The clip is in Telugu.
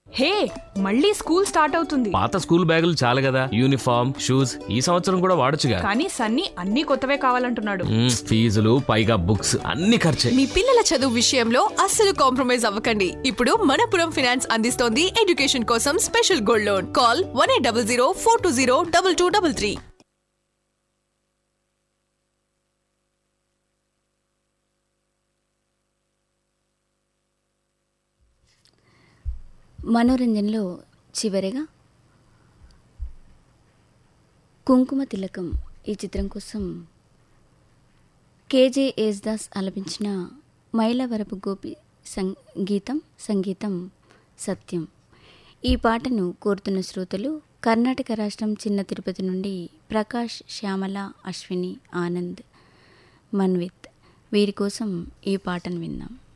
హే మళ్ళీ స్కూల్ స్టార్ట్ అవుతుంది పాత స్కూల్ బ్యాగులు చాలు కదా యూనిఫామ్ షూస్ ఈ సంవత్సరం కూడా వాడొచ్చుగా కానీ సన్నీ అన్ని కొత్తవే కావాలంటున్నాడు మ్మ్, ఫీజులు పైగా బుక్స్ అన్ని ఖర్చే మీ పిల్లల చదువు విషయంలో అస్సలు కాంప్రమైజ్ అవ్వకండి ఇప్పుడు మనపురం ఫినాన్స్ అందిస్తోంది ఎడ్యుకేషన్ కోసం special gold loan call one eight double zero four two zero double two double three మనోరంజన్లో చివరిగా కుంకుమ తిలకం ఈ చిత్రం కోసం కేజే యేసుదాస్ ఆలపించిన మైలవరపు గోపి సంగీతం సంగీతం సత్యం ఈ పాటను కోరుతున్న శ్రోతలు కర్ణాటక రాష్ట్రం చిన్న తిరుపతి నుండి ప్రకాష్ శ్యామల అశ్విని ఆనంద్ మన్విత్ వీరి కోసం ఈ పాటను విందాం